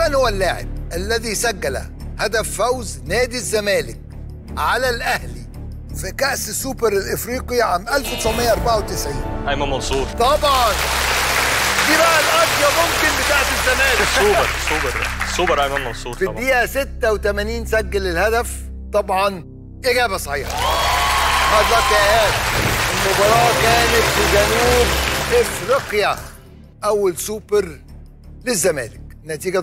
من هو اللاعب الذي سجل هدف فوز نادي الزمالك على الأهلي في كأس السوبر الإفريقي عام 1994 ايمن منصور طبعا دي بقى القضية ممكن بتاعت الزمالك سوبر سوبر سوبر ايمن منصور في طبعا الدقيقة 86 سجل الهدف طبعا إجابة صحيحة هارد لك يا إيهاب المباراة كانت في جنوب إفريقيا أول سوبر للزمالك نتيجة